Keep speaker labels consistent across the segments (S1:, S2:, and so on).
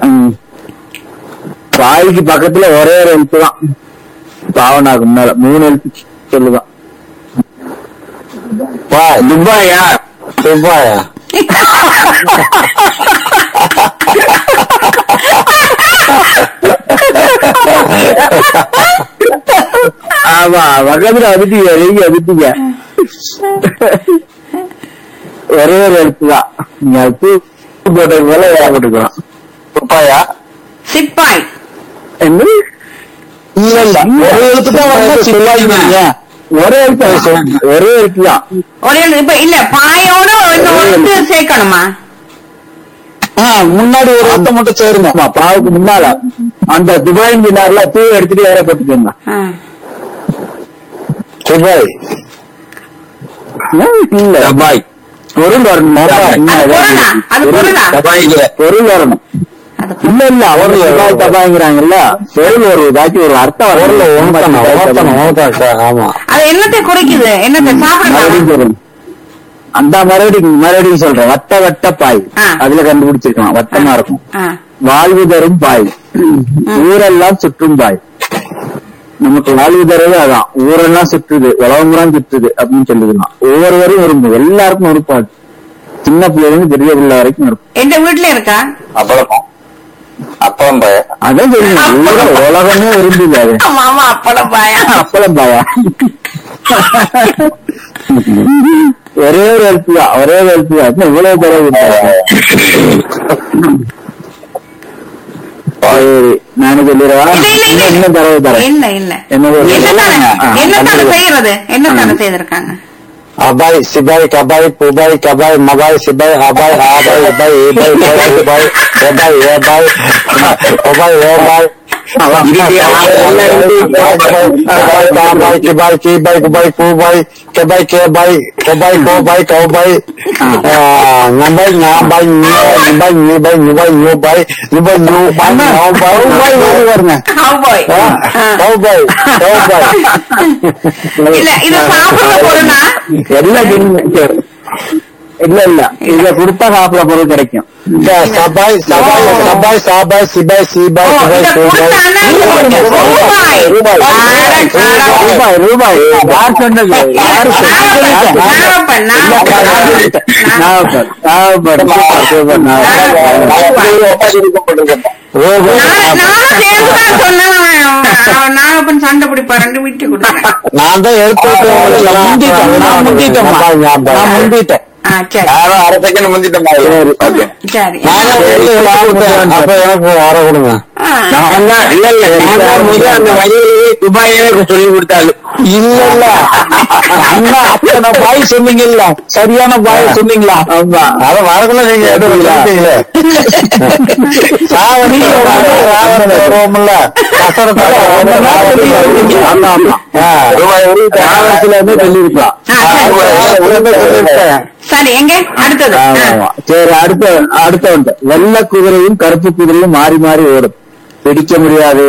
S1: ம். பாய்க்கு பக்கத்துல ஒரே ஒரு எழுத்து தான் பாவனாக்கு முன்னால மூணு எழுத்து சொல்லுதான் துபாயா
S2: துபாயா
S1: ஆமா பக்கத்துல அதுட்டீங்க நீங்க அதுட்டீங்க ஒரே ஒரு எழுத்து தான் நீங்க அது தூக்கு போட்டது போல ஏற்பட்டுக்கலாம்
S2: துபாயா
S3: சிப்பாய்
S1: என்ன
S2: இல்ல இல்ல ஒரு எழுத்து தான் வந்தா சொல்லாதீங்க
S1: ஒரே எழுத்து ஒரே எழுத்து தான்
S3: ஒரே ஒரு- இப்ப இல்ல பாயோட இன்னும் ஒரு எழுத்து சேர்க்கணுமா
S2: ஆ, முன்னாடி ஒரு எழுத்தை மட்டும் சேருங்க
S1: ஆமா பாவுக்கு முன்னால அந்த துபாயின் பின்னால பூ எடுத்துட்டு வேற போட்டுக்கோங்க
S3: ஆ.
S2: துபாய்
S1: இல்ல துபாய் பொருள் வரணும்
S3: அது பொருளா? அது பொருளா?
S1: பொருள் வரணும்
S3: அது
S1: இல்ல இல்ல அவர் துபாய் தபாய்ங்கிறாங்கல்ல பொருள் ஒரு ஏதாச்சும் ஒரு அர்த்தம்
S2: பொருளை உணர்த்தணும் உணர்த்தணும்
S1: வரணும்
S2: உணர்த்தணும் ஆமா
S3: அது என்னத்தை குறைக்குது என்னத்தை சாப்பிடலாம்
S1: மறுபடியும் சொல்றேன் அந்த மறுபடியும் மறுபடியும் சொல்றேன் வட்ட வட்ட பாய்
S3: ஆ.
S1: அதுல கண்டுபிடிச்சிருக்கலாம் வட்டமா இருக்கும்
S3: ஆ.
S1: வாழ்வு தரும் பாய் ஊரெல்லாம் சுற்றும் பாய் நமக்கு வாழ்வு தருவது அதான் ஊரெல்லாம் சுற்றுது உலகமுறம் சுற்றுது அப்படின்னு சொல்லிக்கலாம் ஒவ்வொருவரும் இருக்கும் எல்லாருக்கும் இருப்பாது சின்ன பிள்ளைல இருந்து பெரிய பிள்ளை வரைக்கும் இருக்கும்
S3: எந்த வீட்டுல இருக்கா
S2: அப்பளம் அப்பளம் பாய
S1: அதான் சொல்லுங்க ஊர- உலகமே விரும்புது அது
S3: ஆமா ஆமா அப்பளம் பாயா
S1: அப்பளம் பாயா ஒரே ஒரு எழுத்து தான் ஒரே ஒரு எழுத்து தான் இன்னும் இவ்வளவு தடவை சரி நானு சொல்லிடுவா
S3: இல்ல இல்ல இல்ல
S1: இன்னும் இன்னும் தடவை தரேன்
S3: இல்ல இல்ல
S1: என்ன ஒரு-
S3: என்னத்தான
S1: ஆ,
S3: என்னத்தான
S1: கண்டிப்பா.
S3: செய்யறது என்னத்தான செய்திருக்காங்க
S2: அபாய் சிபாய் கபாய் புபாய் கபாய் மபாய் சிபாய் அபாய் ஆபாய் அபாய் ஏபாய் ஏபாய் ஏபாய் ஏபாய் ஏபாய் ஒபாய் ஏபாய் பாபாய் கிபாய் கீபாய் குபாய் கூபாய் கெபாய் கேபாய் கொபாய் கோபாய் கௌபாய் நபாய் ஞாபாய் நிபாய் நிபாய் நிபாய் நிபாய் நிபாய் நிபாய் நபாய் வருங்க
S3: Cowboy. ஆ.
S2: கௌபாய் கௌபாய்
S3: இல்ல இது சாப்பிடுற பொருளா
S1: எல்லாம் கிண்டி- சரி. இல்ல இல்ல இத கொடுத்தா சாப்பிட பொருள் கிடைக்கும்
S2: சபாய் சபாய் சபாய் சாபாய் சிபாய்
S3: ஓ,
S2: சிபாய் சிபாய்
S3: இத கொடுத்தானா ரூபாய்.
S2: ரூபாய்.
S3: ஆட, ஆட.
S1: ரூபாய் ரூபாய் யார் சொன்னது யாரு சொன்னது?
S3: நாகப்பன், நாகப்பன், நாகப்பன்.
S1: Nagappan Nagappan super, super, Nagappan.
S3: நான் நானும் சேர்ந்துதான் சொன்னேன். அவன் நாகப்பன் சண்டை பிடிப்பாருன்னு விட்டு கொடுத்தேன்
S2: நான் தான் எடுத்து
S1: முந்திட்டேன், நான் முந்திட்டேன்மா. நான் முந்திட்டேன்
S3: ஆ, சரி
S2: அரை செகண்ட் முந்திட்டேன்
S3: சரி
S2: நானே எடுத்து சாப்பிட்டேன் அப்ப எனக்கு அரை கொடுங்க
S3: ஆ.
S1: நான் தான் இல்ல இல்ல நான் தான் முதல்ல அந்த வழியிலேயே துபாயே சொல்லி கொடுத்தாலும்
S2: இல்ல இல்ல அண்ணா அத்தனை பாய் சொன்னீங்கல்ல சரியான பாய் சொன்னீங்களா
S1: ஆமா
S2: அத வரக்குள்ள நீங்க எடுத்துங்களே சாவணி வருவோம்ல கசரத்தை
S1: ஆமா ஆமா ஆவரத்துல இருந்து சொல்லியிருக்கலாம்
S3: ஆ, சரி. சரி எங்க அடுத்தது
S1: ஆமா,
S3: ஆ.
S1: ஆமா. சரி அடுத்த அடுத்த வந்து வெள்ளை குதிரையும் கருப்பு குதிரையும் மாறி மாறி ஓடும் பிடிக்க முடியாது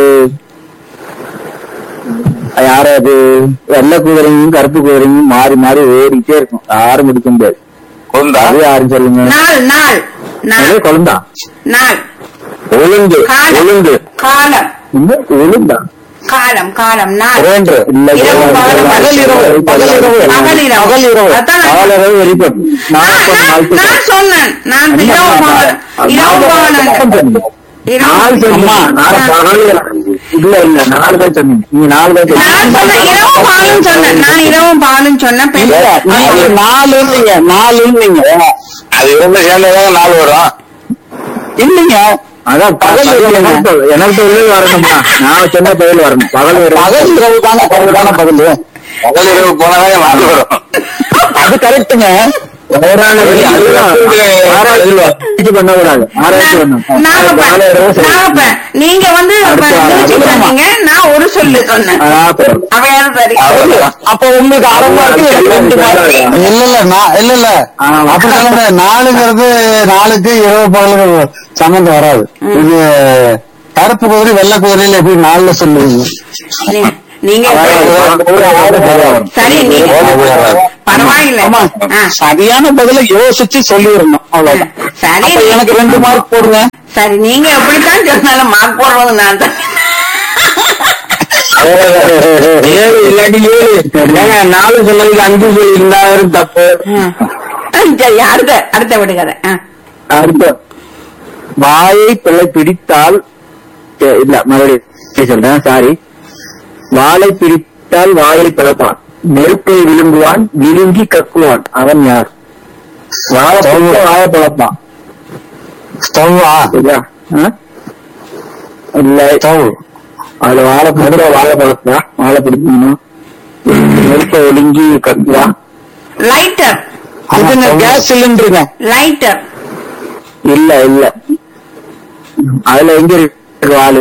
S1: யாராவது வெள்ளை குதிரையும் கருப்பு குதிரையும் மாறி மாறி ஓடிட்டே இருக்கும் யாரும் பிடிக்க முடியாது அது யாரும் சொல்லுங்க
S3: நாள் நாள் நாள்
S1: அது குழந்தா
S3: நாள்
S1: ஒழுங்கு
S3: காலம்
S1: ஒழுங்கு
S3: காலம்
S1: இந்த ஒழுங்கா
S3: காலம் காலம் நாள்
S1: இரண்டு இல்ல
S3: இரவு, பகல்,
S1: பகல் இரவு பகல் இரவு
S3: பகல் இரவு.
S1: பகல் இரவு
S3: அதான் நான்
S1: பகல் இரவு வெளிப்படும்
S3: ஆ,
S1: நாற்பது
S3: நான்
S1: நாள்
S3: நான் சொன்னேன் நான் இரவு பகல் இரவு பகல்
S1: நாலு சொன்னீங்க நாலு பகல் இல்ல இல்ல நாலு தான் சொன்னீங்க நீங்க நாலு தான்
S3: நான் சொன்னேன் இரவு பாலும் சொன்னேன் நான் இரவும் பாலும் சொன்னேன் பெண்
S1: நீங்க நாலு இல்லைங்க நாலு இல்லைங்க
S2: அது இரண்டு சேர்ந்ததாக நாலு வரும்
S1: இல்லைங்க அதான் பகல் எனக்கு எனக்கு தொழில் வரணுமா நான் சொன்ன தொழில் வரணும் பகல்
S2: பகல் இரவு தானே பகல் தானே பகல் பகல் இரவு போனாவே நாலு வரும்
S1: அது கரெக்டுங்க ஆராய்ச்சி பண்ணக்கூடாது ஆராய்ச்சி பண்ணணும்
S3: நாகப்பன்
S1: பகல் இரவு சரி.
S3: நாகப்பன் நீங்க வந்து
S1: அடுத்த வாரம்.
S3: திருச்சி சொன்னீங்க நான் ஒரு சொல்லு சொன்னேன்
S1: ஆ, அப்புறம்.
S3: அவையாவது சரி
S1: அப்ப உங்களுக்கு அரை மார்க்கு எனக்கு ரெண்டு மார்க்கு
S2: இல்ல இல்ல நான் இல்ல இல்ல
S1: ஆமா.
S2: அப்படி சொல்லுங்க நாலுங்கிறது நாலுக்கு இரவு பகலுக்கு சம்மந்தம் வராது இது கருப்பு குதிரை வெள்ளை குதிரையில எப்படி நாலுல சொல்லுவீங்க
S3: நீ- நீங்க சரி நீங்க பரவாயில்ல
S2: ஆமா.
S3: ஆ.
S2: சரியான பதில யோசிச்சு சொல்லிடணும் அவ்வளவுதான்
S3: சரி.
S2: அப்ப எனக்கு ரெண்டு மார்க் போடுங்க
S3: சரி நீங்க எப்படித்தான் சொன்னாலும் மார்க் போடுறது நான் தான்
S1: ஏழு இல்லாட்டி ஏழு ஏங்க நாலு சொன்னதுக்கு அஞ்சு சொல்லியிருந்தா வெறும் தப்பு
S3: ம். சரி அடுத்த அடுத்த விடுகதை ஆ.
S1: அடுத்த வாயை பிள்ளை பிடித்தால் சரி, இல்ல மறுபடியும் சொல்றேன் சாரி வாளை பிடித்தால் வாயை பிளப்பான் நெருப்பை விழுங்குவான் விழுங்கி கக்குவான் அவன் யார் வாழை பிடித்தா வாயை பிளப்பான்
S2: ஸ்டவ்வா
S1: சரியா ஆ? இல்ல
S2: ஸ்டவ்
S1: அதுல வாழை பிடிக்கிற வாழை பழத்தா வாழை பிடிக்கணும் நெருப்பை ஒழுங்கி கக்குவா
S3: லைட்டர்
S2: இதுங்க கேஸ் சிலிண்டருங்க
S3: லைட்டர்
S1: இல்ல இல்ல அதுல எங்க இருக்கு வாழு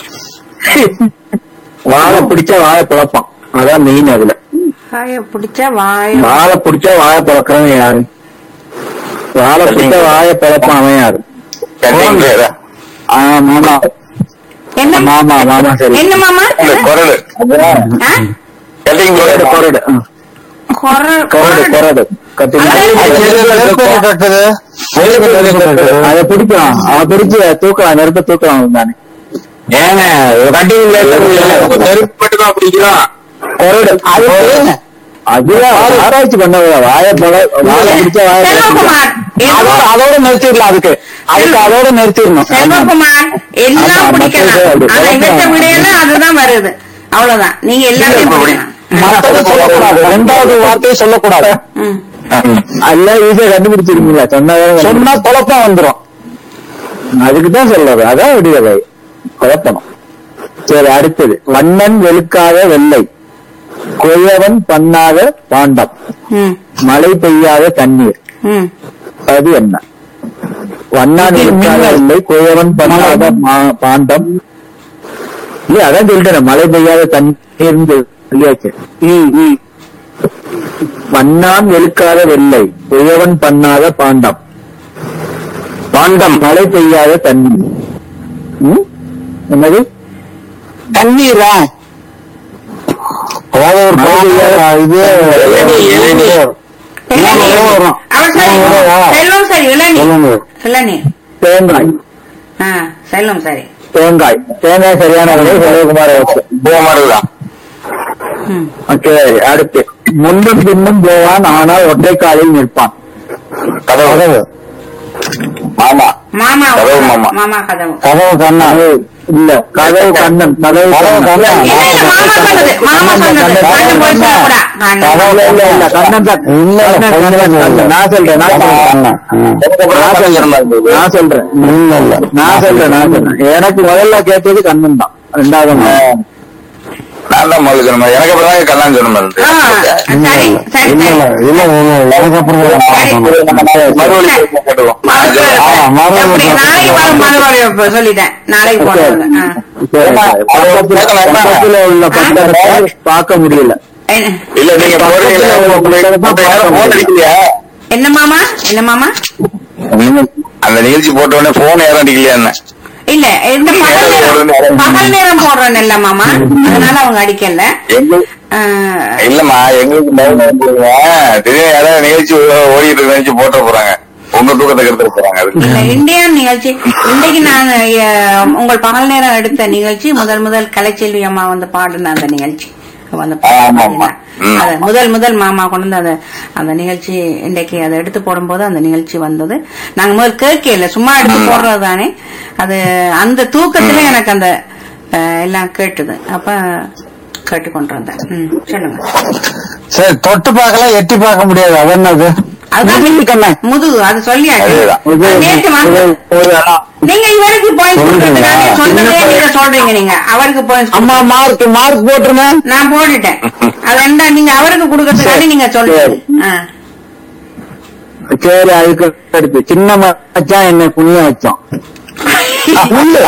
S1: வாழை பிடிச்சா வாழை பிளப்பான் அதான் மெயின் அதுல
S3: வாய பிடிச்சா வாய
S1: வாழை பிடிச்சா வாழை பிளக்கிறவன் யாரு வாழை பிடிச்சா வாழை பிளப்பான் அவன் யாரு ஆ மாமா
S3: என்ன
S1: மாமா மாமா சரி
S3: என்ன மாமா
S2: குரல்
S3: ஆ?
S1: கொரடு கொரடு ஆ.
S3: கொர-
S1: கொரடு கொரடு கத்தி அதை பிடிக்கலாம் அதை பிடிச்சு தூக்கலாம் நெருப்ப தூக்கலாம் தானே
S2: ஏங்க கட்டிங்
S1: நெருப்பு மட்டும் தான் பிடிக்கலாம் கொரடு அது அதுதான் ஆராய்ச்சி பண்ண வாய பழ வாழை பிடிச்சா வாய
S3: செல்வகுமார்
S2: அதோட
S3: எல்லாம்
S2: அதோட நிறுத்திடலாம் அதுக்கு அதுக்கு அதோட நிறுத்திடணும்
S3: செல்வகுமார் எல்லாம்
S1: ஆமா,
S3: பிடிக்கலாம்
S1: அப்படி
S3: ஆனா இவற்றை
S1: குழப்பம்.
S3: விடையில அதுதான் வருது அவ்வளவுதான் நீங்க எல்லாத்தையும் பிடிக்கலாம்
S2: மத்தது சொல்லக்கூடாது ரெண்டாவது வார்த்தையை சொல்லக்கூடாது
S3: ம்.
S1: அல்ல ஈஸியா கண்டுபிடிச்சிருக்கீங்களா சொன்னாதான்
S2: சொன்னா குழப்பம் வந்துரும்
S1: அதுக்கு தான் சொல்றது அதான் விடுதலை குழப்பணும் சரி அடுத்தது வண்ணன் வெளுக்காத வெள்ளை கொயவன் பண்ணாத பாண்டம்
S3: ம்.
S1: மழை பெய்யாத தண்ணீர்
S3: ம்.
S1: அது என்ன வண்ணான் வெளுக்காத வெள்ளை கொயவன் பண்ணாத மா- பாண்டம் இல்ல அதான் சொல்லிட்டேன் மழை பெய்யாத தண்ணீர் சொல்லியாச்சு ம், ம். வண்ணான் வெளுக்காத வெள்ளை கொயவன் பண்ணாத பாண்டம் பாண்டம் மழை பெய்யாத தண்ணீர் ம்? என்னது
S2: தண்ணீரா கோவூர்
S1: மழை பெய்யாத இது
S3: இளநீர்.
S2: வரும்.
S3: அவர் சரி
S2: ஆ.
S3: செல்வம் சரி இளநீர்
S2: சொல்லுங்க.
S3: இளநீர்
S1: தேங்காய்
S3: ஆ செல்வம் சரி
S1: தேங்காய் தேங்காய் சரியான விலை சிவகுமார் வச்சு
S2: பூமாருதான்
S3: ம்.
S1: சரி அடுத்து முன்னும் பின்னும் போவான் ஆனால் ஒற்றை காலில் நிற்பான்
S2: கதவு மாமா
S3: மாமா
S2: கதவு மாமா.
S3: மாமா கதவு
S2: கதவு கண்ணா
S1: அது இல்ல கதவு கண்ணன் கதவு
S2: கதவு
S1: கண்ணன்
S2: கண்ணன்.
S3: இல்ல, இல்ல, மாமா சொன்னது மாமா சொன்னது கண்ணன் போய் சொல்லக்கூடா கண்ணன்.
S1: இல்ல இல்ல இல்ல கண்ணன் தான்
S2: இல்ல,
S1: கண்ணன், கண்ணன்,
S2: கண்ணன்
S1: கண்ணன். நான் சொல்றேன் நான் சொல்றேன் நான் சொல்றேன் நான் சொல்றேன்
S2: இல்ல இல்ல
S1: நான் சொல்றேன் நான் சொல்றேன் எனக்கு முதல்ல கேட்டது கண்ணன் தான் ரெண்டாவது நான்.
S2: நான் தான் முதல்ல சொன்ன எனக்கு அப்புறம் கண்ணான் சொன்ன
S3: ஆ, சரி சரி
S2: இல்ல
S3: சரி
S2: இல்ல இல்ல எனக்கு அப்புறம்
S3: மறுபடியும் எப்படி? நாளைக்கு வரும் மறுபடியும் சொல்லிட்டேன் நாளைக்கு போடுறது ஆ.
S1: சரி, சரி. பக்கத்துல பக்கத்துல உள்ள பத்திரத்தை பார்க்க முடியல
S3: என்ன-
S2: இல்ல நீங்க அடிக்கலையா
S3: என்ன மாமா என்ன மாமா
S2: அந்த நிகழ்ச்சி போட்ட உடனே போன் யாரும் அடிக்கலையா என்ன
S3: இல்ல இந்த பகல் நேரம் பகல் நேரம் போடுறேன் இல்ல மாமா அதனால அவங்க அடிக்கல
S2: எங்க
S3: ஆ,
S2: இல்லம்மா எங்களுக்கு பயமா இருக்குதுங்க. திடீர்னு யாராவது நிகழ்ச்சி ஓடிட்டு இருக்க நிகழ்ச்சி போட்ட போறாங்க உங்க தூக்கத்தை கெடுத்துட்டு போறாங்க அதுக்கு
S3: இல்ல இந்தியன் நிகழ்ச்சி இன்னைக்கு நான் அஹ், உங்கள் பகல் நேரம் எடுத்த நிகழ்ச்சி முதல் முதல் கலைச்செல்வி அம்மா வந்து பாடின அந்த நிகழ்ச்சி அவ அந்த பாட்டு
S2: ஆமா, ஆமா.
S3: பாடினா.
S2: ம்.
S3: அது முதல் முதல் மாமா கொண்டு வந்து அந்த அந்த நிகழ்ச்சி இன்றைக்கு அதை எடுத்து போடும்போது அந்த நிகழ்ச்சி வந்தது நாங்க முதல் கேட்கல சும்மா எடுத்து போடுறது தானே அது அந்த தூக்கத்துல எனக்கு அந்த அஹ், எல்லாம் கேட்டுது அப்ப கேட்டு கொண்டு வந்தேன் ம், சொல்லுங்க
S2: சரி தொட்டு பார்க்கலாம் எட்டி பார்க்க முடியாது அது என்னது
S3: அதுதான் முதுகு அது சொல்லியாச்சு
S2: அதேதான்.
S1: இது-
S3: அது நேற்று வந்து
S1: இது ஒரு இடம்.
S3: நீங்க இவருக்கு பாயிண்ட் கொடுக்கறதுக்காக சொன்னதே நீங்க சொல்றீங்க நீங்க அவருக்கு பாயிண்ட்
S2: அம்மா மார்க் மார்க் போட்டுருங்க
S3: நான் போட்டுட்டேன் அது என்ன நீங்க அவருக்கு கொடுக்கறதுக்காக நீங்க சொல்றீங்க ஆ.
S1: சரி அதுக்கு அடுத்து சின்ன மச்சான் என்ன புண்ணிய வச்சான்
S2: முள்ளு.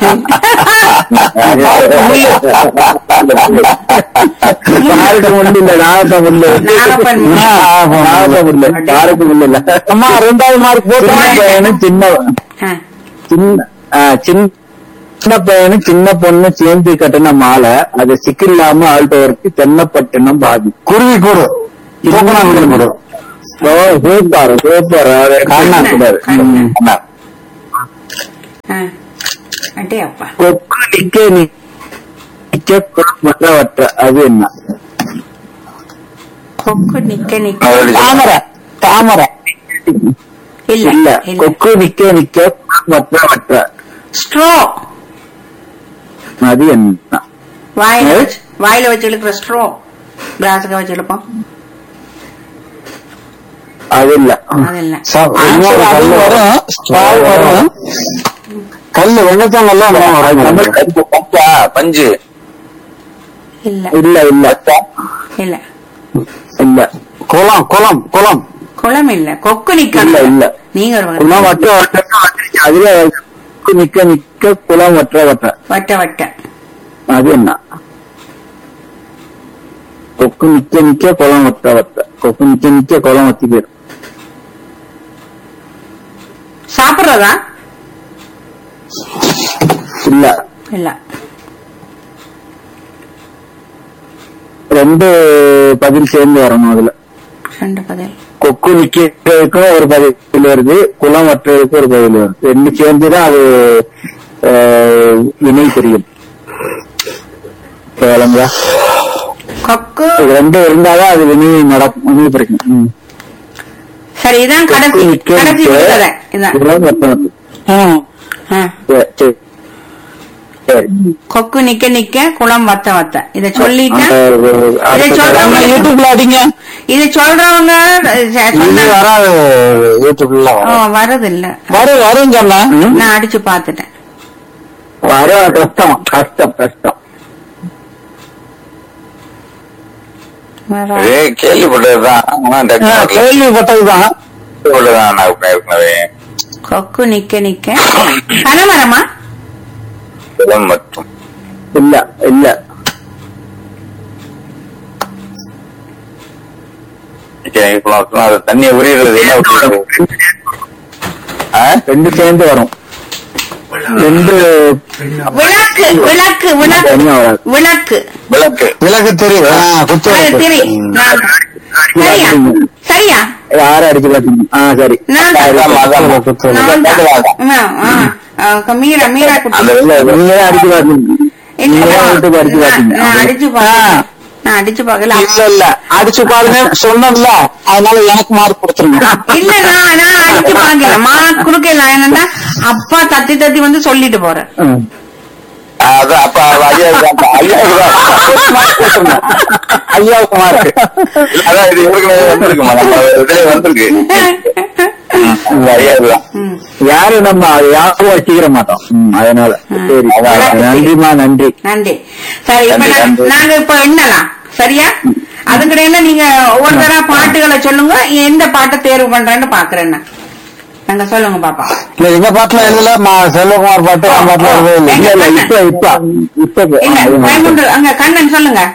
S1: யாருக்கு முள்ளு இல்ல நாகத்த முள்ளு
S3: நாகப்பன் முள்ளு.
S1: நாகத்த முள்ளு யாருக்கு முள்ளு இல்ல
S2: அம்மா ரெண்டாவது மார்க்
S1: சின்ன
S2: போட்டு
S1: பையனும் சின்ன
S3: ஆ.
S1: சின்ன ஆ, சின்ன சின்ன பையனும் சின்ன பொண்ணு சேர்ந்து கட்டின மாலை அது சிக்கில்லாம ஆள்பவருக்கு தென்னப்பட்டினம் பாதி
S2: குருவி கூடு தூக்கணா விடுபடும்
S1: ஓ சூப்பர் சூப்பர்
S2: கண்ணன்.
S1: சூப்பர் ம்.
S2: கண்ணன்.
S3: ஆ. அடே அப்பா
S1: கொக்கு நிக்க நிக்க மற்றவற்ற அது என்ன
S3: கொக்கு நிக்க நிக்க
S2: மறுபடியும்
S1: தாமரை தாமரை
S3: இல்ல
S1: இல்ல
S3: இல்ல
S1: கொக்கு நிக்க நிக்க மற்றவற்ற
S3: ஸ்ட்ரோ
S1: அது என்ன
S3: வாயில
S1: ஏ?
S3: வச்சு வாயில வச்சு இழுக்கிற ஸ்ட்ரோ கிளாஸுக்கு வச்சு இழுப்போம்
S1: அது இல்ல
S3: அது இல்ல
S2: ச- இன்னொரு கல்லு வரும் straw வரும் கல்லு வெள்ளத்தாங்கல்ல வரும்
S4: பஞ்சா பஞ்சு
S3: இல்ல
S1: இல்ல இல்ல
S3: இல்ல
S1: இல்ல
S2: குளம் குளம் குளம்
S3: குளம் இல்ல கொக்கு நிக்க
S1: இல்ல, இல்ல.
S3: நீங்க ஒரு வகை.
S1: குளம் வற்ற வற்ற அதுல கொக்கு நிக்க நிக்க குளம் வற்ற வற்ற
S3: வட்ட வட்ட
S1: அது என்ன கொக்கு நிக்க நிக்க குளம் வற்ற வற்ற கொக்கு நிக்க நிக்க குளம் வத்தி போயிரும்
S3: சாப்பிடுறதா
S1: இல்ல
S3: இல்ல
S1: ரெண்டு பதில் சேர்ந்து வரணும் அதுல
S3: ரெண்டு பதில்
S1: கொக்கு நிக்கிறதுக்கும் ஒரு பதில் வருது குளம் வற்றதுக்கும் ஒரு பதில் வருது ரெண்டு சேர்ந்துதான் அது ஆஹ், இணை தெரியும் கேளுங்களா
S3: கொக்கு
S1: இது ரெண்டு இருந்தாதான் அது வினை நடக்கும் வினை பிடிக்கும் ம்.
S3: சரி இதான் கடைசி
S1: கொக்கு நிக்க
S3: கடைசி
S1: நிக்க
S3: விடுதலை இதான்
S1: குளம் வற்ற வற்ற.
S3: ஆ.
S1: சரி, சரி. சரி.
S3: கொக்கு நிக்க நிக்க குளம் வத்த வத்த இத சொல்லிட்டா
S1: அந்த ஒரு
S3: இதை
S1: அடுத்த
S3: சொல்றவங்க
S1: தடவை
S2: யூடியூப்ல அடிங்க
S3: இது சொல்றவங்க அஹ்,
S2: இது
S3: சொன்னா-
S2: வராது யூடியூப்ல
S3: ஓ,
S2: வரும்
S3: வரது இல்ல
S2: வரும் வரும் சொன்னேன்
S3: நான் அடிச்சு பாத்துட்டேன்
S1: வர கஷ்டம் கஷ்டம் கஷ்டம்
S3: வர-
S4: இதே கேள்விப்பட்டதுதான் ஆனா டக்குனு வரல.
S2: கேள்விப்பட்டதுதான்
S4: கேள்விப்பட்டதுதான் நான் ஏற்கனவே
S3: கொக்கு நிக்க நிக்க பனைமரமா
S4: குளம் மற்றும்
S1: இல்ல இல்ல
S4: நிக்க குளம் மற்றும் அது தண்ணியை உரியிறது என்ன உரியிறது ஆ?
S1: ரெண்டு சேர்ந்து வரும் ரெண்டு
S3: விளக்கு விளக்கு விளக்கு
S1: தனியா வராது
S3: விளக்கு
S4: விளக்கு
S2: விலகு தெரியும் ஆ, குத்து
S3: அது
S2: விளக்கு.
S3: திரி நான் சரியா சரியா
S1: யாரும் அடிச்சு பாத்தீங்க ஆ சரி
S3: நான் தான்.
S4: அதான் அதான்
S2: குத்து விளக்கு.
S3: நான் தான்.
S4: விளக்கு.
S3: ஆ, ஆ. ஆ, மீரா மீரா
S4: அந்த
S3: குட்டி
S4: இதுல
S1: நீங்க அடிச்சு பாத்தீங்க
S3: இல்ல,
S1: நீங்க
S3: நான்
S1: வீட்டுக்கு அடிச்சு பாத்தீங்க
S3: நான் அடிச்சு பாக்கல நான் அடிச்சு பாக்கல
S2: இல்ல இல்ல அடிச்சு பாருங்க சொன்னோம்ல அதனால எனக்கு மார்க் கொடுத்துருங்க
S3: இல்ல நான் நான் அடிச்சு பாக்கல மா குடுக்கல என்னன்னா அப்பா தத்தி தத்தி வந்து சொல்லிட்டு போறேன்
S1: ம்.
S4: அதான் அப்ப ஐயாவுக்கு தான் ஐயாவுக்கு தான்
S2: ஐயாவுக்கு மார்க்
S4: அதான் இது ஏற்கனவே வந்திருக்குமா நம்ம இதுல வந்திருக்கு ம், ஐயாவுக்கு தான்
S3: ம்.
S1: யாரும் நம்ம யாரும் வச்சுக்கிற மாட்டோம் ம், அதனால சரி
S3: அதான்.
S1: நன்றிமா நன்றி
S3: நன்றி சரி இப்ப
S4: நன்றி,
S3: நான்-
S4: நன்றி.
S3: நாங்க இப்ப எண்ணலாம் சரியா அதுக்கிடையில நீங்க ஒவ்வொருத்தரா பாட்டுகளை சொல்லுங்க எந்த பாட்டை தேர்வு பண்றேன்னு பாக்குறேன் நான். நாங்க சொல்லுங்க பாப்பா
S2: இல்ல எங்க பாட்டுல எழுதல மா- செல்வகுமார் பாட்டு என் பாட்டுல எழுதவே இல்லை
S1: இல்ல இல்ல இப்ப இப்ப இப்ப
S3: இல்ல
S1: ஆ,
S3: மைமுண்டு அங்க கண்ணன் சொல்லுங்க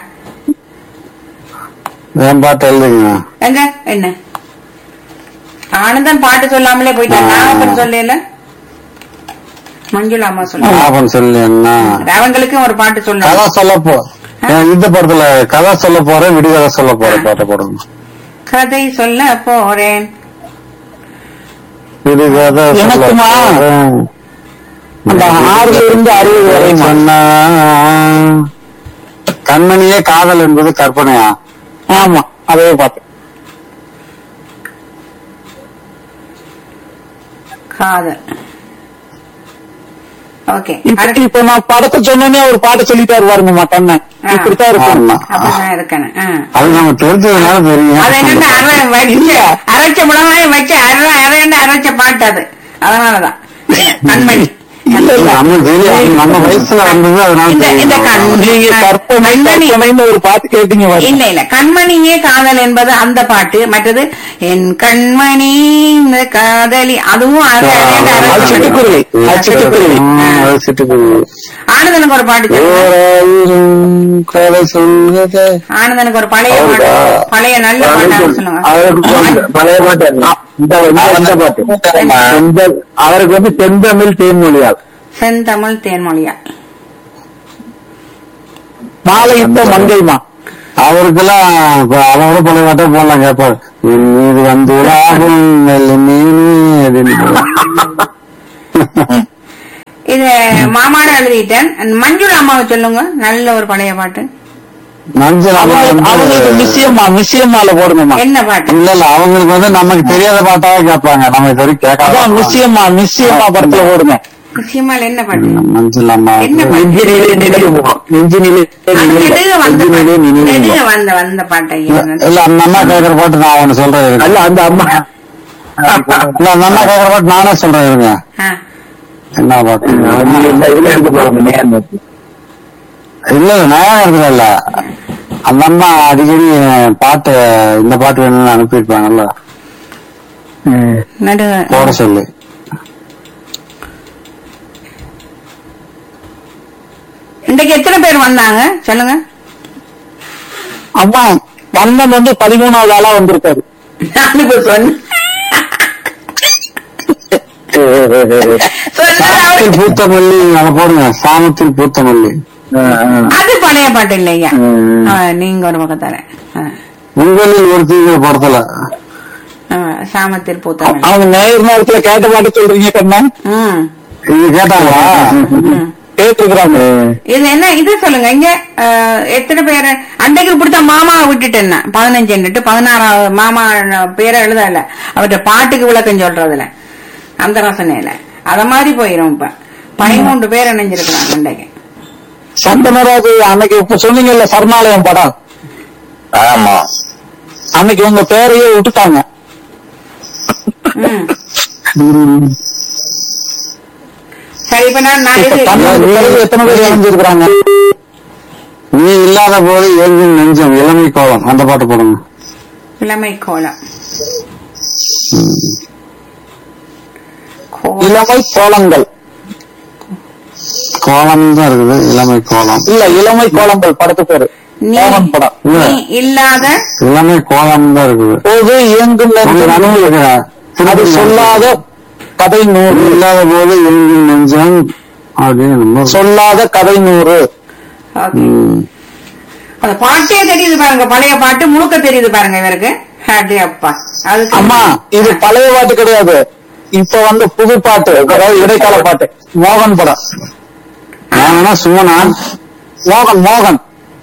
S2: என் பாட்டு எழுதுங்க
S3: எங்க என்ன ஆனந்தன் பாட்டு சொல்லாமலே போயிட்டாங்க நான் அப்புறம் சொல்லல மஞ்சுளா அம்மா சொல்லுங்க
S2: ஞாபகம் சொல்லு என்ன
S3: அவங்களுக்கும் ஒரு பாட்டு
S2: கதை
S3: சொல்லணும்
S2: சொல்ல போ ஏன் இந்த படத்துல கதை சொல்ல போறேன் விடுகதை சொல்ல போறேன் பாட்டை போடுங்க
S3: கதை சொல்ல போறேன்
S2: விடுகதை சொல்ல
S1: எனக்குமா?
S2: போறேன்.
S1: அந்த ஆறுல இருந்து அறுபது வரை
S2: சொன்னா கண்மணியே காதல் என்பது கற்பனையா
S1: ஆமா அதே பாட்டு
S3: காதல் ஓகே
S1: இப்ப இப்ப நான் படத்தை சொன்னோன்னே ஒரு பாட்டு சொல்லிட்டாரு பாருங்கம்மா கண்ணன் இப்படித்தான் இருக்கும்
S2: ஆமா.
S3: அப்படிதான் இருக்கணும் ஆ.
S2: அது நம்ம தெரிஞ்சதுனால தெரியும்
S3: அது என்னன்னா அரை வச்சு அரைச்ச மிளகாய வச்சு அரை அரைண்டு அரைச்ச பாட்டு அது அதனாலதான் கண்மணி
S2: நம்ம தெரியும் நம்ம வயசுல வந்தது அதனால
S3: இந்த இந்த
S2: தெரியும்.
S1: நீங்க
S3: கண்
S1: கற்பனை
S3: கண்மணி
S1: கற்பனைன்னு ஒரு பாட்டு கேட்டீங்க பாருங்க.
S3: இல்ல இல்ல கண்மணியே காதல் என்பது அந்த பாட்டு மற்றது என் கண்மணி இந்த காதலி அதுவும் அரை அரைண்டு
S1: அது
S3: அரைச்ச
S1: சிட்டுக்குருவி அது சிட்டுக்குருவி
S2: ம், அது சிட்டுக்குருவி
S3: ஆனந்தனுக்கு ஒரு பாட்டு சொல்லுங்க
S2: ஓராயிரம் கதை சொல்லுதே
S3: ஆனந்தனுக்கு ஒரு பழைய பாட்டு பழைய நல்ல பாட்டு சொல்லுங்க
S1: அவருக்கு வந்து பழைய பாட்டு என்ன? இந்த இந்த- இந்த பாட்டு செந்த- அவருக்கு வந்து செந்தமிழ் தேன்மொழியால்
S3: செந்தமிழ் தேன்மொழியா
S1: மாலையிட்ட மங்கைமா
S2: அவருக்கெல்லாம் இப்ப அவரோட பழைய பாட்டே போடலாம் கேட்பாரு என் மீது வந்து லாபம் மெல்ல மீனி அப்படின்னு
S3: இது மாமாட எழுதிட்டேன் மஞ்சுளா அம்மாவை சொல்லுங்க நல்ல ஒரு பழைய பாட்டு
S2: மஞ்சள் அம்மா வந்து-
S5: அவங்களுக்கு மிஸ்யம்மா மிஸ்யம்மால போடுங்கம்மா
S3: என்ன பாட்டு
S2: இல்ல இல்ல அவங்களுக்கு வந்து நமக்கு தெரியாத பாட்டாவே கேட்பாங்க நம்ம இது வரைக்கும்
S5: அதான்
S2: கேட்காத
S5: மிஸ்யம்மா மிஸ்யம்மா படத்துல போடுங்க
S3: நிச்சயமால என்ன பாட்டு
S2: மஞ்சள் அம்மா
S3: என்ன
S2: வந்து-
S3: பாட்டு
S1: நெஞ்சினிலே நினைவு நெஞ்சினிலே
S3: நெடுக வந்த
S1: நெஞ்சினிலே
S3: பாட்டு.
S1: நினைவு
S3: நெடுக வந்த வந்த பாட்டு ஐயா.
S2: இல்ல அந்த அம்மா கேக்குற பாட்டு நான் ஒண்ணு சொல்றேன் இருங்க.
S1: அல்ல அந்த அம்மா
S2: இல்ல அந்த அம்மா கேக்குற பாட்டு நானே சொல்றேன் இருங்க
S3: ஆ.
S2: என்ன பாட்டு
S1: நீங்க இந்த இதுல எடுக்க போறாங்க நேரம் பார்த்து.
S2: இல்ல இல்ல நான் இருக்கிறேன் இல்ல அந்த அம்மா அடிக்கடி பாட்டு இந்த பாட்டு வேணும்னு அனுப்பியிருப்பாங்கல்ல
S1: ம்.
S3: நடுக
S2: போட சொல்லு
S3: இன்றைக்கு எத்தனை பேர் வந்தாங்க சொல்லுங்க
S5: அம்மா வந்தன் வந்து பதிமூணாவது ஆளா வந்திருக்காரு
S3: நான் இப்ப சொன்னேன் சொன்னது அவரு-
S2: சாமத்தில் பூத்த மல்லி அதை போடுங்க சாமத்தில் பூத்த மல்லி
S1: ஆ, ஆ.
S3: அது பழைய பாட்டு இல்லையா
S1: ம்.
S3: ஆ, நீங்க ஒரு பக்கம் தரேன் ஆ.
S2: உங்களில் ஒரு தீவிர படத்துல
S3: ஆ, சாமத்தில் பூத்தவன்
S5: அவங்க நேர் நேரத்துல கேட்ட பாட்டு சொல்றீங்க கண்ணா
S3: ம்
S2: இது கேட்டாங்களா
S3: ம்.
S5: கேட்டுக்கிறாங்க
S3: இது என்ன இது சொல்லுங்க இங்க அஹ், எத்தனை பேரு அன்றைக்கு பிடித்த மாமாவை விட்டுட்டேன் நான். பதினஞ்சுன்னுட்டு பதினாறாவது மாமா பேரை எழுதல அவர்கிட்ட பாட்டுக்கு விளக்கம் சொல்றதுல அந்த ரசனையில அத மாதிரி போயிரும் இப்ப பதிமூன்று பேர் இணைஞ்சிருக்கிறாங்க அன்றைக்கு
S5: சந்தனராஜ் அன்னைக்கு இப்ப சொன்னீங்கல்ல சரணாலயம் படம்
S4: ஆமா
S5: அன்னைக்கு உங்க பேரையே விட்டுட்டாங்க
S3: ம். சரி இப்ப நான் நான்
S5: இப்ப
S3: இது-
S5: தமிழ்நாடு பிறகு எத்தனை பேர் இணைஞ்சிருக்கிறாங்க
S2: நீ இல்லாத போது ஏங்கும் நெஞ்சம் இளமை கோலம் அந்த பாட்டு போடுங்க
S3: இளமை கோலம் கோலம்.
S5: இளமை கோலங்கள்
S2: கோலம் தான் இருக்குது இளமை கோலம்
S5: இல்ல இளமை கோலங்கள் படத்து பேரு
S3: நீ
S5: கோலம் படம்
S2: இல்ல.
S3: நீ இல்லாத
S2: இளமை கோலம் தான் இருக்குது
S5: போது இயங்கும்
S2: உங்களுக்கு
S5: நெஞ்சம்
S2: அனுபவிக்கிறேன்
S5: அது சொல்லாத கதை
S2: நீ
S5: நூறு
S2: இல்லாத போது எங்கும் நெஞ்சம் அப்படின்னு என்னமோ இருக்கு.
S5: சொல்லாத கதை நூறு
S3: ஓகே
S2: ம்.
S3: அந்த பாட்டே தெரியுது பாருங்க பழைய பாட்டு முழுக்க தெரியுது பாருங்க இவருக்கு அடே அப்பா அது
S5: அம்மா இது பழைய பாட்டு கிடையாது இப்ப வந்து புது பாட்டு அதாவது இடைக்கால பாட்டு மோகன் படம்
S2: நான் வேணா சும்மா நான்
S5: மோகன் மோகன்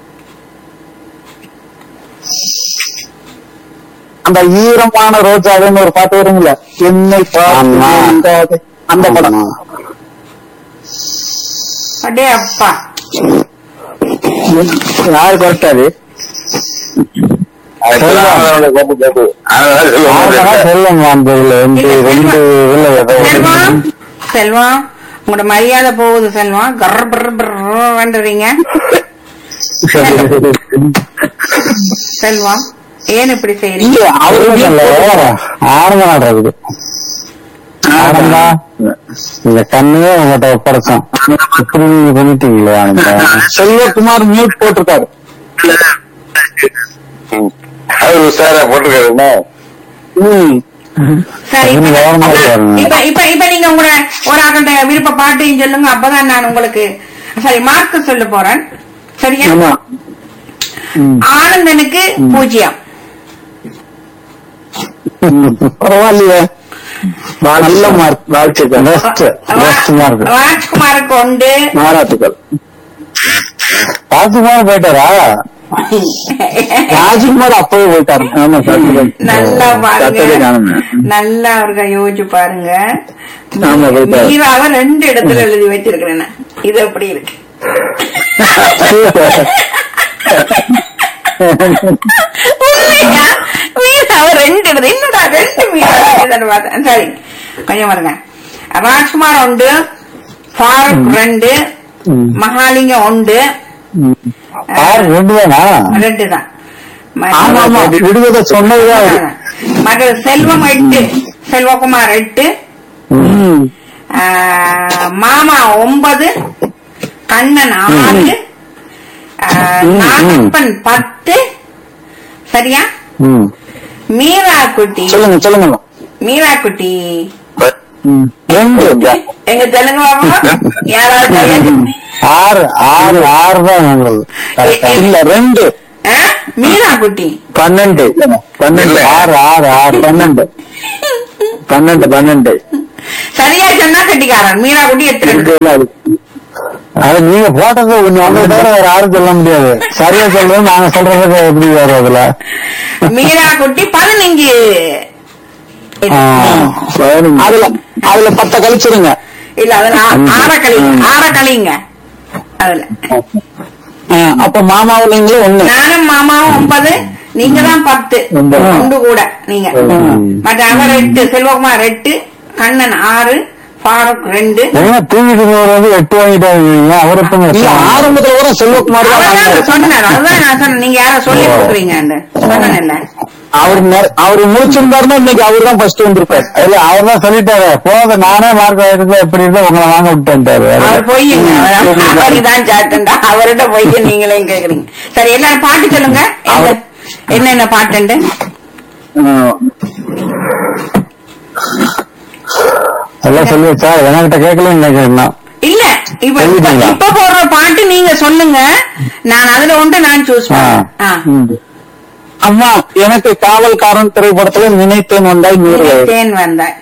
S5: அந்த ஈரமான ரோஜாவுன்னு ஒரு பாட்டு வருங்கள என்னை பார்த்து
S2: ஆமா.
S5: நீங்காதே. அந்த படம்
S2: ஆமா.
S3: அடே அப்பா
S1: யாரு கொடுத்தாரு
S4: அது சொல்லாதவனோட கோப்பு கோப்பு அதனால
S2: ஆமா,
S4: சொல்லுவாங்க
S2: சொல்லுங்க அந்த இதுல ரெண்டு ரெண்டு இதுல ஏதோ ஒரு-
S3: செல்வம் செல்வம் உங்களோட மரியாதை போகுது செல்வம் கர் பண்றீங்க செல்வம் ஏன் இப்படி செய்றீங்க
S5: இல்ல அவருக்கு
S2: இல்ல, ஆனந்த நாடு இருக்குது ஆனந்தா இந்த கண்ணையே உங்கள்கிட்ட ஒப்படைச்சோம் இப்படி நீங்க பண்ணிட்டீங்களே ஆனந்தா
S5: செல்வகுமார் மியூட் போட்டிருக்காரு
S4: அவர் உஷாரா போட்டிருக்காருன்னா
S5: ம்.
S3: சரி
S2: இன்னும்
S3: இப்ப-
S2: கவனமா பாருங்க.
S3: இப்ப இப்ப இப்ப நீங்க உங்களோட ஒரு ஆகண்ட விருப்ப பாட்டையும் சொல்லுங்க அப்பதான் நான் உங்களுக்கு சரி மார்க் சொல்ல போறேன் சரியா
S1: ஆமா
S3: ஆனந்தனுக்கு பூஜ்ஜியம்
S5: பரவாயில்லையே
S1: நல்ல மார்க் வாழ்த்துக்கள்
S2: பெஸ்ட் பெஸ்ட் மார்க்
S3: ராஜ்குமாருக்கு உண்டு
S1: பாராட்டுக்கள்
S2: ராஜ்குமார் போயிட்டாரா
S5: ராஜ்குமார் அப்பவே போயிட்டாரு
S1: ஆமா சார்
S3: நல்லா
S1: சத்தத்தை
S3: பாருங்க
S1: காணுங்க
S3: நல்லா அவர்கள் யோசிச்சு பாருங்க
S1: ஆமா, போயிட்டாரு.
S3: மீராவை ரெண்டு இடத்துல எழுதி வச்சிருக்கிறேன் நான். இது எப்படி இருக்கு உண்மையா? மீராவை ரெண்டு இடத்துல என்னடா ரெண்டு மீரா இருக்குதுன்னு பார்த்தேன். சரி கொஞ்சம் பாருங்க ராஜ்குமார் உண்டு ஃபாரூக் ரெண்டு மகாலிங்கம் உண்டு
S2: யார் ரெண்டு தானா
S3: ரெண்டு தான்
S5: ஆமா ஆமா விடுவதை சொன்னதுதான் அவரு.
S3: மற்ற செல்வம் எட்டு செல்வகுமார் எட்டு
S5: ம்.
S3: ஆஹ், மாமா ஒன்பது கண்ணன் ஆறு ஆஹ், நாகப்பன் பத்து சரியா
S2: ம்
S3: மீரா குட்டி
S5: சொல்லுங்க சொல்லுங்க
S3: மீரா குட்டி
S5: ரெண்டு
S3: எங்க தெலுங்கு பாப்பா யாராவது சொல்லுங்க.
S2: ஆறு ஆறு ஆறு தான் எங்களுக்கு
S3: எ- எ-
S5: இல்ல ரெண்டு
S3: ஆ? மீனா குட்டி
S1: பன்னெண்டு பன்னெண்டு ஆறு ஆறு ஆறு பன்னெண்டு பன்னெண்டு பன்னெண்டு
S3: சரியா சொன்னா கட்டிக்காரன் மீனா குட்டி எத்தனை
S1: இது இல்ல அது. அது நீங்க போட்டது கொஞ்சம் ஒன்றை தவிர வேற யாரும் சொல்ல முடியாது சரியா சொல்றது நாங்க சொல்றது எப்படி வரும் அதுல
S3: மீனா குட்டி பதினஞ்சு
S1: ஆ, பதினஞ்சு.
S5: அதுல அதுல பத்த கழிச்சிருங்க
S3: இல்ல அதுல ஆ- ஆற கழிங்க ஆற கழிங்க அதுல
S5: ஆ, அப்ப மாமாவிலங்களும் ஒண்ணு
S3: நானும் மாமாவும் ஒன்பது நீங்க தான் பத்து
S1: ஒன்பது.
S3: ஒன்று கூட நீங்க மற்ற அவர் எட்டு செல்வகுமார் எட்டு கண்ணன் ஆறு ஃபாரூக் ரெண்டு
S1: ஏங்க தூங்கிட்டு இருந்தவர் வந்து எட்டு வாங்கிட்டாங்க அவர் எப்பங்க
S5: நீங்க ஆரம்பத்துல கூட செல்வகுமார் தான்
S3: அவர்தான்
S5: வாங்கினாரு.
S3: சொன்னார் அதுதான் நான் சொன்னேன் நீங்க யாரோ சொல்லி கொடுக்குறீங்க சொன்னேன்ல
S5: அவர் நெ- அவர் முடிச்சிருந்தாருன்னா இன்னைக்கு அவர் தான் ஃபர்ஸ்ட் வந்திருப்பாரு
S1: இல்ல அவர் தான் சொல்லிட்டாரு போத நானே மார்க் ஆயிருக்கு எப்படி இருந்தா உங்களை வாங்க விட்டேன்ட்டாரு
S3: அவர் பொய்யுங்க அவருதான் சாட்டுண்டா அவர்கிட்ட பொய்ய நீங்களே கேக்குறீங்க சரி எல்லாரும் பாட்டு சொல்லுங்க என்ன- என்னென்ன பாட்டுண்டு
S1: எல்லாம் சொல்லி வச்சா என்கிட்ட கேட்கல நினைக்கிறேன்
S3: இல்ல இப்ப இப்ப-
S1: சொல்லிட்டீங்களா?
S3: இப்ப போடுற பாட்டு நீங்க சொல்லுங்க நான் அதுல ஒன்று நான் சூஸ் பண்ணேன் ஆ.
S5: அம்மா எனக்கு காவல்காரன் திரைப்படத்துல நினைத்தேன் வந்தாய் நூறு
S3: தேன் வந்தாய்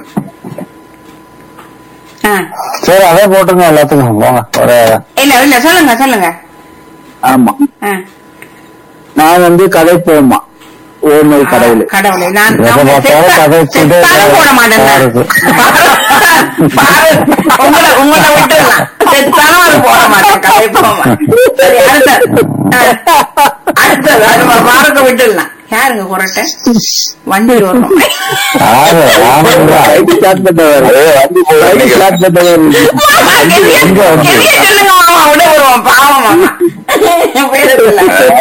S3: ஆ.
S1: சரி அதே போட்டுங்க எல்லாத்துக்கும் போங்க ஒரு
S3: இல்ல இல்ல சொல்லுங்க சொல்லுங்க
S1: ஆமா
S3: ஆ.
S1: நான் வந்து கதை போமா ஓமை கடவுள்
S3: கடவுளே நான்
S1: எதை
S3: நான்
S1: பார்த்தாலும்
S3: செத்தா-
S1: கதை வச்சுட்டே
S3: செத்தாலும் போட மாட்டேன் நான்.
S1: இருக்கு.
S3: பாரு, உங்களை உங்களை விட்டுடலாம் செத்தாலும் அது போட மாட்டேன் கதை போமா சரி அடுத்தது ஆ. அடுத்தது அது பாருங்க விட்டுடலாம் யாருங்க குரட்டை வண்டி வரும்
S1: ஆறு, ஆமாங்க. ஸ்டார்ட் பண்ணவர். ஸ்டார்ட் பண்ணவர்.
S3: கெவிய
S1: எங்க வந்து?
S3: கெவிய சொல்லுங்க மாமா விட வருவோம் பாவம் மாமா பேரத்துல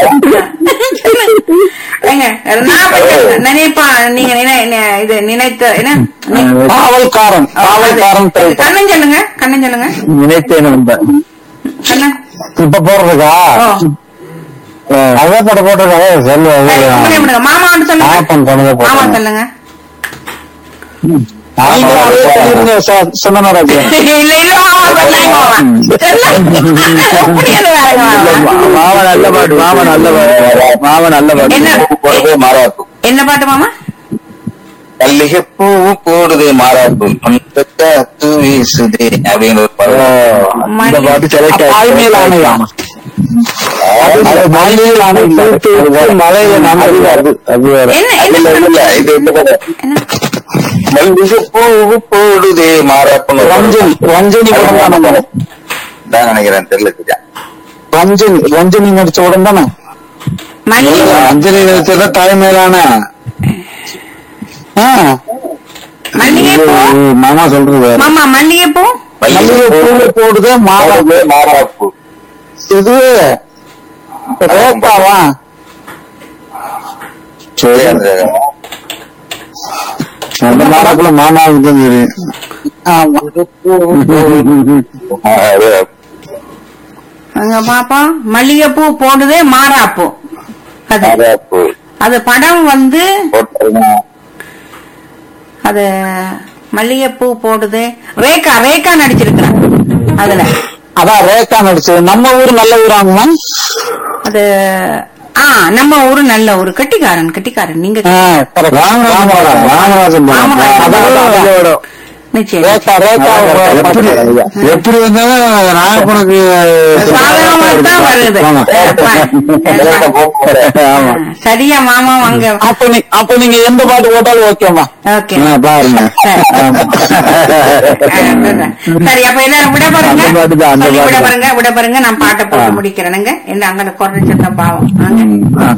S3: ஏங்க நான் பச்சை- நினைப்பா நீங்க நினை நி- இது நினைத்த என்ன நி-
S5: காவல்காரன் காவல்காரன் திரைப்படம்
S3: கண்ணன் சொல்லுங்க கண்ணன் சொல்லுங்க
S1: நினைத்தேன் வந்தேன்.
S3: கண்ணன்
S1: இப்ப போடுறதுக்கா
S3: ஓ
S1: அதே போட்டு போட்டிருக்காங்க சொல்லு
S3: சரி, உங்களே விடுங்க மாமா வந்து சொல்லுங்க
S1: ஆப்பன் கொண்டு போய்
S3: மாமா
S1: போட்டுருங்க.
S3: சொல்லுங்க
S5: நீங்க அதே சொல்லிருங்க சார் சொன்னராஜ்
S3: இல்ல இல்ல மாமா சொல்லாங்க மாமா அப்படியே வேறங்க மாமா
S1: மாமா நல்ல பாட்டு மாமா நல்ல பாட்டு மாமா நல்ல பாட்டு
S3: என்ன
S4: போடுறது மாறாப்பு
S3: என்ன பாட்டு மாமா
S4: மல்லிகை பூ போடுது மாறாப்பு அந்த காத்து வீசுதே அப்படிங்கிற ஒரு
S1: ஓ,
S4: படம்
S1: இந்த பாட்டு செலக்ட்
S5: தாய்மேல் ஆணையா?
S1: மலையில் அணை பூத்து விட்டு மலையில நம்பி வருது அது வேற
S3: என்ன
S4: இல்ல,
S3: என்ன
S4: இல்ல, இல்ல, இது இந்த படம்.
S3: என்ன
S4: மல்லிகை பூ போடுதே மாறாப்புன்னு ஒரு
S5: ரஞ்சனி
S4: படம்.
S5: ரஞ்சனி படம் தானே மேடம்?
S4: தான் நினைக்கிறேன் தெரியல சரியா.
S5: ரஞ்சனி ரஞ்சனி நடிச்ச உடன் தானே
S3: மல்லிகை
S1: அஞ்சலி நிறுத்தல தாய்மையிலான
S5: ஆ,
S3: மல்லிகை பூ
S1: மாமா சொல்றது வேற.
S3: மாமா மல்லிகை பூ
S5: மல்லிகை பூவை போடுதே மாலை
S4: போடுதே மாறாப்பு
S5: இது ரேப்பாவா
S1: சரி
S4: அந்த
S1: அந்த மாமாக்குள்ள மாமாவுக்கு தான் தெரியும்
S5: ஆமா
S4: அது
S3: அங்க பாப்பா மல்லிகை பூ போடுதே மாறாப்பூ அது
S4: மாறாப்பு
S3: அது படம் வந்து
S4: போட்டுருங்க.
S3: அது மல்லிகைப்பூ போடுது ரேகா ரேகா நடிச்சிருக்கிறான் அதுல
S5: அதான் ரேகா நடிச்சது நம்ம ஊர் நல்ல ஊராங்கம்மா
S3: அது ஆ நம்ம ஊரு நல்ல ஊரு கட்டிக்காரன் கட்டிக்காரன் நீங்க
S5: ஆ, correct.
S1: ராமராஜன் ராமராஜன் படம்.
S3: ராமராஜன்.
S1: அதான் அதான் இதோட.
S3: நிச்சயம்
S5: ரேகா ரேகா
S1: எப்படி எப்படி வந்தாலும் நாகப்பனுக்கு
S3: சாதகமா தான் வருது
S1: ஆமா. ஆமா
S3: சரியா மாமா அங்க
S5: அப்ப நீ அப்ப நீங்க எந்த பாட்டு போட்டாலும் ஓகேம்மா
S3: ஓகே
S1: ஆ, பாருங்க ஆமா.
S3: சரி அப்ப எல்லாரும் விட பாருங்க
S1: அந்த பாட்டு தான், அந்த
S3: சொல்லி விட
S1: பாட்டு தான்.
S3: பாருங்க விட பாருங்க நான் பாட்டை போட்டு
S1: ஆ.
S3: முடிக்கிறேனுங்க என்ன அங்க குறைஞ்சிருந்த பாவம் வாங்க.
S1: ஆ.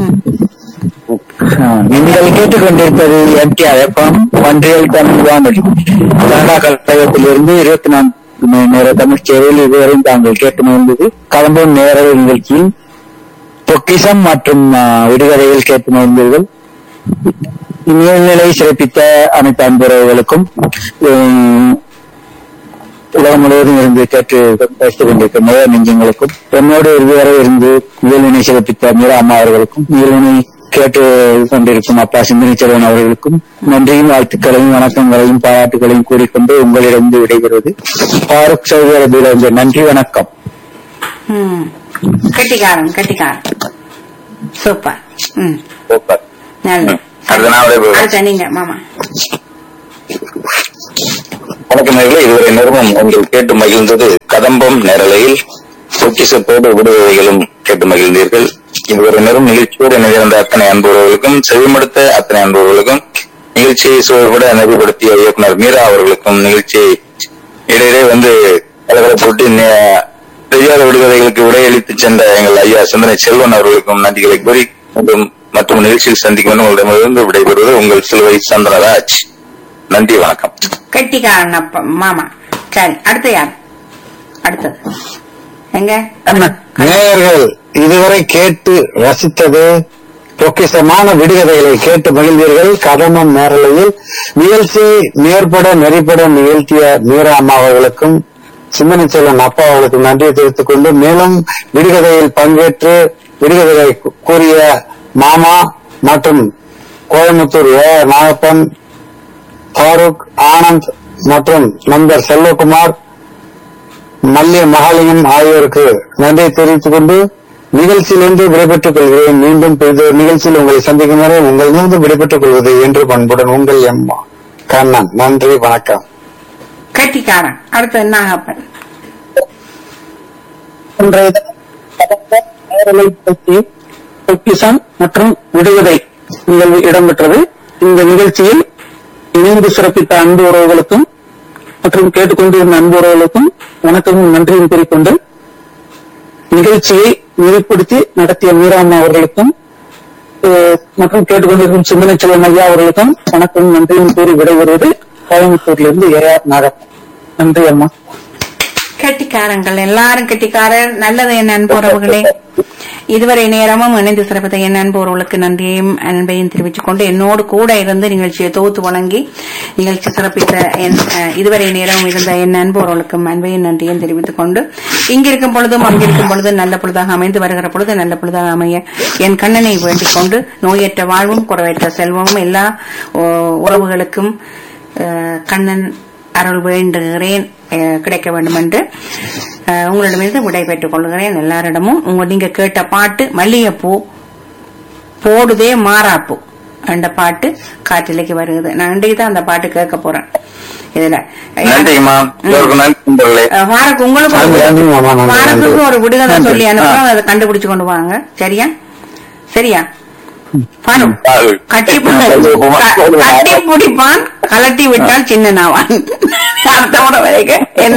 S1: நீங்கள் கேட்டுக்கொண்டிருப்பது எம்டிஆர் எஃப்எம் ஒன்றியல் தமிழ் வானொலி கனடா கழகத்திலிருந்து இருபத்தி நான்கு மணி நேர தமிழ் சேவையில் இதுவரை தாங்கள் கேட்டு மகிழ்ந்தது கலம்பும் நேர நிகழ்ச்சியில் பொக்கிசம் மற்றும் ஆ, விடுகதையில் கேட்டு மகிழ்ந்தீர்கள் நீர்நிலை சிறப்பித்த அனைத்து அன்புறவுகளுக்கும் உம், உலகம் முழுவதும் இருந்து கேட்டு பேசிக் கொண்டிருக்கும் நேர நெஞ்சங்களுக்கும் என்னோடு இதுவரை இருந்து இயல்வினை சிறப்பித்த மீரா அம்மா அவர்களுக்கும் இயல்வினை கேட்டு கொண்டிருக்கும் அப்பா சிந்தனை செல்வன் அவர்களுக்கும் நன்றியும் வாழ்த்துக்களையும் வணக்கங்களையும் பாராட்டுகளையும் கூறிக்கொண்டு உங்களிடம் விடைபெறுவது பாருக் சௌகர பீரஞ்சன் நன்றி வணக்கம்
S3: ம். கட்டிக்காரன் கட்டிக்காரன் சூப்பர் ம்
S4: சூப்பர்
S3: நல்லது
S4: ம். அடுத்த நான் விடைபெறுகிறேன்.
S3: அடுத்த நீங்க மாமா
S4: வணக்கம் நேர்களே இதுவரை நேரமும் உங்கள் கேட்டு மகிழ்ந்தது கதம்பம் நேரலையில் பொக்கிசத்தோடு விடுதலைகளும் கேட்டு மகிழ்ந்தீர்கள் இதுவரை நேரம் நிகழ்ச்சியோடு இணைந்திருந்த அத்தனை அன்புறவர்களுக்கும் செவிமடுத்த அத்தனை அன்புறவர்களுக்கும் நிகழ்ச்சியை சுவைபட நெறிப்படுத்திய இயக்குனர் மீரா அவர்களுக்கும் நிகழ்ச்சியை இடையிலே வந்து கலகலை போட்டு நே- தெரியாத விடுதலைகளுக்கு விடையளித்து சென்ற எங்கள் ஐயா சிந்தனை செல்வன் அவர்களுக்கும் நன்றிகளை கூறி மீண்டும் மற்றும் நிகழ்ச்சியில் சந்திக்கும் வரை உங்களிடமிருந்து விடைபெறுவது உங்கள் சிலுவை சந்திரராஜ் நன்றி வணக்கம்
S3: கெட்டிக்காரன் அப்ப மாமா சரி அடுத்து யார் அடுத்தது எங்க
S2: நேயர்கள் இதுவரை கேட்டு ரசித்தது பொக்கிசமான விடுகதைகளை கேட்டு மகிழ்ந்தீர்கள் கதமம் நேரலையில் நிகழ்ச்சியை நேர்பட நெறிப்பட நிகழ்த்திய மீரா அம்மா அவர்களுக்கும் சிந்தனை செல்வன் அப்பா அவர்களுக்கும் நன்றியை தெரிவித்துக் கொண்டு மேலும் விடுகதையில் பங்கேற்று விடுகதைகளை கூ- கூறிய மாமா மற்றும் கோயம்புத்தூர் ஏ நாகப்பன் ஃபாரூக் ஆனந்த் மற்றும் நண்பர் செல்வகுமார் மல்லிய மகாலிங்கம் ஆகியோருக்கு நன்றி தெரிவித்துக் கொண்டு நிகழ்ச்சியிலிருந்து விடைபெற்றுக் கொள்கிறேன் மீண்டும் இது நிகழ்ச்சியில் உங்களை சந்திக்கும் வரை உங்களிலிருந்து விடைபெற்றுக் கொள்வது என்று பண்புடன் உங்கள் எம்மா கண்ணன் நன்றி வணக்கம்
S3: கெட்டிக்காரன் அடுத்தது நாகப்பன்
S1: இன்றைய தினம் கடந்த நேரலை பற்றி பொக்கிசம் மற்றும் விடுகதை நிகழ்வு இடம்பெற்றது இந்த நிகழ்ச்சியில் இணைந்து சிறப்பித்த அன்பு உறவுகளுக்கும் மற்றும் கேட்டுக்கொண்டிருந்த அன்பு உறவுகளுக்கும் வணக்கமும் நன்றியும் கூறிக்கொண்டு நிகழ்ச்சியை நெறிப்படுத்தி நடத்திய மீராம்மா அவர்களுக்கும் அஹ், மற்றும் கேட்டுக்கொண்டிருக்கும் சிந்தனை செல்வன் ஐயா அவர்களுக்கும் வணக்கமும் நன்றியும் கூறி விடைபெறுவது கோயம்புத்தூரிலிருந்து ஏ ஆர் நாகப்பன் நன்றி அம்மா
S3: கெட்டிக்காரங்கள் எல்லாரும் கெட்டிக்காரர் நல்லது என் அன்புறவுகளே இதுவரை நேரமும் இணைந்து சிறப்பித்த என் அன்புறவுகளுக்கு நன்றியையும் அன்பையும் தெரிவித்துக் கொண்டு என்னோடு கூட இருந்து நிகழ்ச்சியை தொகுத்து வழங்கி நிகழ்ச்சி சிறப்பித்த என் அஹ், இதுவரை நேரமும் இருந்த என் அன்புறவுகளுக்கும் அன்பையும் நன்றியும் தெரிவித்துக் கொண்டு இங்கிருக்கும் பொழுதும் அங்கிருக்கும் பொழுது நல்ல பொழுதாக அமைந்து வருகிற பொழுது நல்ல பொழுதாக அமைய என் கண்ணனை வேண்டிக் கொண்டு நோயற்ற வாழ்வும் குறைவற்ற செல்வமும் எல்லா ஓ, உறவுகளுக்கும் அஹ், கண்ணன் அருள் வேண்டுகிறேன் அஹ், கிடைக்க வேண்டும் என்று அஹ், உங்களிடமிருந்து விடை பெற்றுக் கொள்கிறேன் எல்லாரிடமும் உங்க நீங்க கேட்ட பாட்டு மல்லிகைப்பூ போடுதே மாறாப்பூ அந்த பாட்டு காற்றிலைக்கு வருகிறது நான் இன்றைக்கு தான் அந்த பாட்டு கேட்க போறேன் இதுல
S4: நன்றிங்கம்மா எல்லோருக்கும் நன்றி நண்பர்களே
S3: அஹ், ஃபாரூக் உங்களுக்கு ஒரு-
S2: நன்றி, நன்றி, மாமா, நன்றி,
S3: ஃபாரூக்குக்கு
S2: நன்றி.
S3: ஒரு விடுதலை
S2: நன்றி.
S3: சொல்லி அனுப்புறோம் அதை கண்டுபிடிச்சு கொண்டு வாங்க சரியா சரியா ஃபாரூக்
S4: ஃபாரூக்.
S3: கட்டி பு- க- கட்டி பிடிப்பான் கலட்டி விட்டால் சின்னனாவான் அர்த்தமோட வரைக்கும் என்ன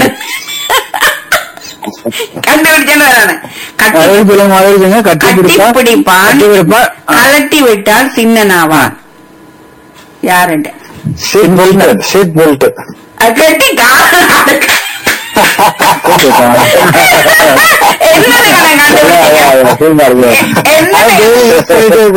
S3: கண்டுபிடிச்சேன்னு வரானே கட்டி
S1: மறுபடியும் சொல்லுங்க, மறுபடியும் சொல்லுங்க. கட்டி
S3: கட்டி
S1: பிடிப்பா,
S3: பிடிப்பான்
S1: கட்டி பிடிப்பா.
S3: கலட்டி விட்டால் சின்னனாவான் யாருண்டு
S2: சீட் பெல்ட் சீட் பெல்ட்
S3: அது கட்டி கா- என்னது கணக்கு கண்டுபிடிச்சீங்க? என்னது?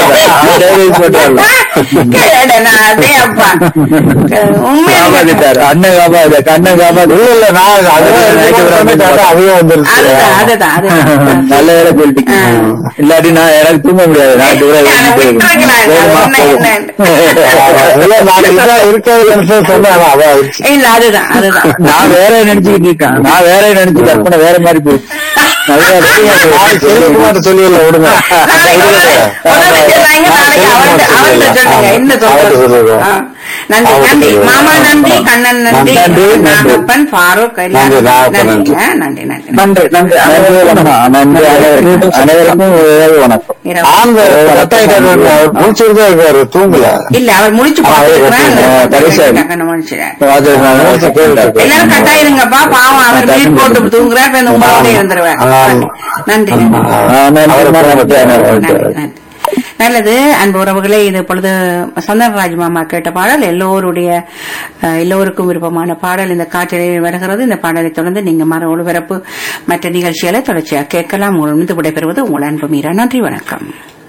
S3: கேளு, நான் அதே அப்பா. உண்மையா
S1: காப்பாத்திட்டாரு அண்ணன் காப்பாது கண்ணன் காப்பாது
S2: இல்ல இல்ல நான் அதுவே அதுவே வந்துருச்சு
S3: அதுதான் அதுதான் அதுதான்
S1: நல்ல வேலை சொல்லிட்டீங்க
S3: ஆ.
S1: இல்லாட்டி நான் எனக்கு தூங்க முடியாது நான் தூர
S3: நான் விட்டுருக்கேன். நான் சொன்னேன்
S2: இல்ல நான் இதான் இருக்கிறது சொன்னேன் அதான் ஆயிடுச்சு
S3: இல்ல அதுதான் அதுதான்
S1: நான் வேற நினைச்சுக்கிட்டு இருக்கேன் நான் வேற நினைச்சு கற்பனை வேற மாதிரி போயிடுச்சு நல்லா இருக்கு.
S2: நான் செல்வகுமார் சொல்லியில விடுங்க
S3: நாளைக்கு முதல்ல சொன்னாங்க, நாளைக்கு அவர்ட்ட- அவர்ட்ட சொல்லுங்க. என்ன
S2: அவர்ட்ட
S3: சொல்றது?
S2: சொல்லுங்க.
S3: ஆ. நன்றி
S2: அவர்ட்ட
S3: நன்றி
S2: சொல்லுங்க.
S3: மாமா நன்றி கண்ணன் நன்றி
S1: நன்றி, நன்றி.
S3: நாகப்பன் ஃபாரூக் எல்லாரும்
S2: நன்றி, நாகப்பன்
S3: நன்றி
S2: நன்றி.
S3: ஆ, நன்றி நன்றி
S1: நன்றி நன்றி அனைவருக்கும் நன்றி அனைவருக்கும் அனைவருக்கும் ஒரே வணக்கம்
S3: இரவு.
S2: ஆந்த கட்டாயிட்டாரு முடிச்சிருந்தா இருக்காரு தூங்கல
S3: இல்ல அவர் முடிச்சு
S2: ஆ,
S3: பார்த்துருக்கிறார்.
S2: ஆ,
S3: அந்த
S1: கடைசியா.
S3: டக்குனு முடிச்சிட்டார்.
S2: முடிச்சு கேட்டாரு.
S3: எல்லாரும் கட்டாயிருங்கப்பா பாவம் அவர் வீடு போட்டு தூங்குறார் இப்ப இந்த உங்களோட இருந்துருவார்
S2: ஆமா.
S3: நன்றி நன்றி நன்றி, நன்றி. நல்லது அன்பு உறவுகளே இது பொழுது சந்தனராஜ் மாமா கேட்ட பாடல் எல்லோருடைய அஹ், எல்லோருக்கும் விருப்பமான பாடல் இந்த காற்றில் வருகிறது இந்த பாடலை தொடர்ந்து நீங்க மர ஒளிபரப்பு மற்ற நிகழ்ச்சிகளை தொடர்ச்சியாக கேட்கலாம் உங்களிடம் விடைபெறுவது உங்கள் அன்பு மீரா நன்றி வணக்கம்